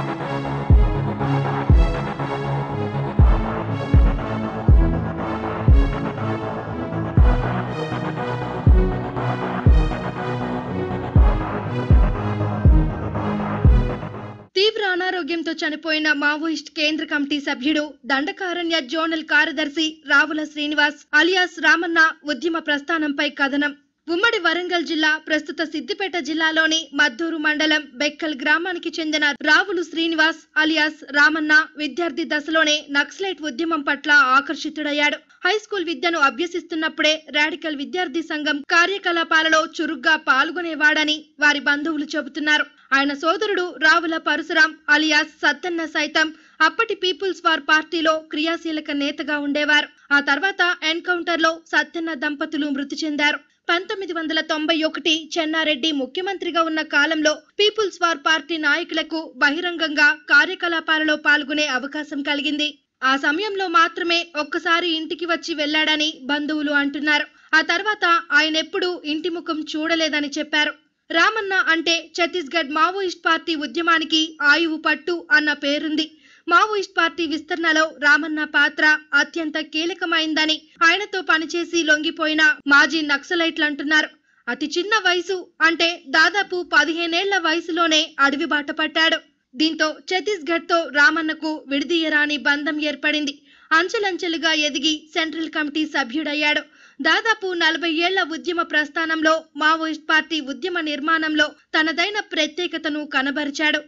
తీవ్ర అనారోగ్యంతో చనిపోయిన మావోయిస్ట్ కేంద్ర కమిటీ సభ్యుడు దండకారణ్య జోనల్ కార్యదర్శి రావుల శ్రీనివాస్ అలియాస్ రామన్న ఉద్యమ ప్రస్థానంపై కథనం ఉమ్మడి వరంగల్ జిల్లా ప్రస్తుత సిద్దిపేట జిల్లాలోని మద్దూరు మండలం బెక్కల్ గ్రామానికి చెందిన రావులు శ్రీనివాస్ అలియాస్ రామన్న విద్యార్థి దశలోనే నక్సలైట్ ఉద్యమం పట్ల ఆకర్షితుడయ్యాడు హై స్కూల్ విద్యను అభ్యసిస్తున్నప్పుడే రాడికల్ విద్యార్థి సంఘం కార్యకలాపాలలో చురుగ్గా పాల్గొనేవాడని వారి బంధువులు చెబుతున్నారు ఆయన సోదరుడు రావుల పరశురాం అలియాస్ సత్తన్న సైతం అప్పటి పీపుల్స్ వార్ పార్టీలో క్రియాశీలక నేతగా ఉండేవారు ఆ తర్వాత ఎన్కౌంటర్ లో సత్తన్న దంపతులు మృతి చెందారు పంతొమ్మిది వందల తొంభై ఒకటి చెన్నారెడ్డి ముఖ్యమంత్రిగా ఉన్న కాలంలో పీపుల్స్ వార్ పార్టీ నాయకులకు బహిరంగంగా కార్యకలాపాలలో పాల్గొనే అవకాశం కలిగింది ఆ సమయంలో మాత్రమే ఒక్కసారి ఇంటికి వచ్చి వెళ్లాడని బంధువులు అంటున్నారు ఆ తర్వాత ఆయనెప్పుడూ ఇంటి ముఖం చూడలేదని చెప్పారు రామన్న అంటే ఛత్తీస్గఢ్ మావోయిస్ట్ పార్టీ ఉద్యమానికి ఆయువు పట్టు అన్న పేరుంది మావోయిస్ట్ పార్టీ విస్తరణలో రామన్న పాత్ర అత్యంత కీలకమైందని ఆయనతో పనిచేసి లొంగిపోయిన మాజీ నక్సలైట్లు అంటున్నారు అతి చిన్న వయసు అంటే దాదాపు పదిహేనేళ్ల వయసులోనే అడవి బాట పట్టాడు దీంతో ఛత్తీస్గఢ్ తో రామన్నకు విడదీయరాని బంధం ఏర్పడింది అంచెలంచెలుగా ఎదిగి సెంట్రల్ కమిటీ సభ్యుడయ్యాడు దాదాపు నలభై ఏళ్ల ఉద్యమ ప్రస్థానంలో మావోయిస్ట్ పార్టీ ఉద్యమ నిర్మాణంలో తనదైన ప్రత్యేకతను కనబరిచాడు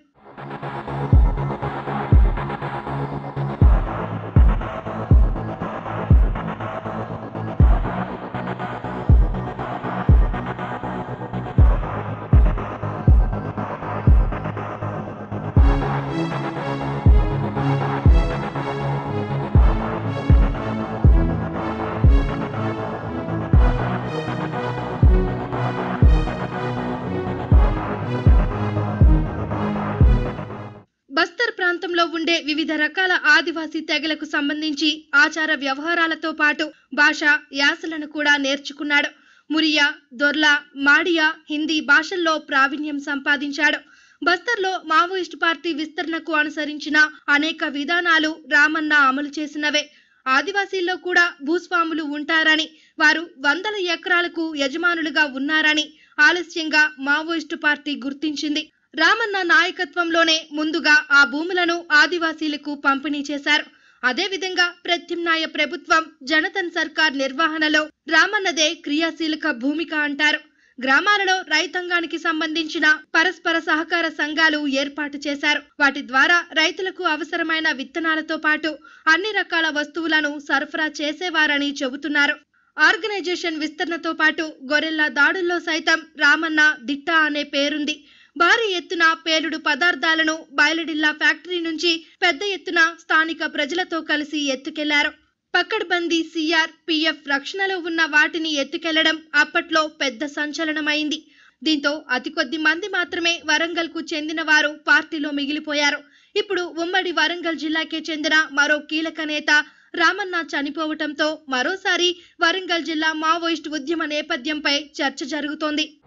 బస్తర్ ప్రాంతంలో ఉండే వివిధ రకాల ఆదివాసీ తెగలకు సంబంధించి ఆచార వ్యవహారాలతో పాటు భాష యాసలను కూడా నేర్చుకున్నాడు మురియా దొర్లా మాడియా హిందీ భాషల్లో ప్రావీణ్యం సంపాదించాడు బస్తర్లో మావోయిస్టు పార్టీ విస్తరణకు అనుసరించిన అనేక విధానాలు రామన్న అమలు చేసినవే ఆదివాసీల్లో కూడా భూస్వాములు ఉంటారని వారు వందల ఎకరాలకు యజమానులుగా ఉన్నారని ఆలస్యంగా మావోయిస్టు పార్టీ గుర్తించింది రామన్న నాయకత్వంలోనే ముందుగా ఆ భూములను ఆదివాసీలకు పంపిణీ చేశారు అదేవిధంగా ప్రత్యామ్నాయ ప్రభుత్వం జనతన్ సర్కార్ నిర్వహణలో రామన్నదే క్రియాశీలక భూమిక అంటారు గ్రామాలలో రైతాంగానికి సంబంధించిన పరస్పర సహకార సంఘాలు ఏర్పాటు చేశారు వాటి ద్వారా రైతులకు అవసరమైన విత్తనాలతో పాటు అన్ని రకాల వస్తువులను సరఫరా చేసేవారని చెబుతున్నారు ఆర్గనైజేషన్ విస్తరణతో పాటు గొరెల్లా దాడుల్లో సైతం రామన్న దిట్ట అనే పేరుంది భారీ ఎత్తున పేలుడు పదార్థాలను బయలడిల్లా ఫ్యాక్టరీ నుంచి పెద్ద ఎత్తున స్థానిక ప్రజలతో కలిసి ఎత్తుకెళ్లారు పక్కడ్బందీ సిఆర్ పిఎఫ్ రక్షణలో ఉన్న వాటిని ఎత్తుకెళ్లడం అప్పట్లో పెద్ద సంచలనమైంది దీంతో అతి కొద్ది మంది మాత్రమే వరంగల్ కు చెందిన వారు పార్టీలో మిగిలిపోయారు ఇప్పుడు ఉమ్మడి వరంగల్ జిల్లాకే చెందిన మరో కీలక నేత రామన్న చనిపోవటంతో మరోసారి వరంగల్ జిల్లా మావోయిస్ట్ ఉద్యమ నేపథ్యంపై చర్చ జరుగుతోంది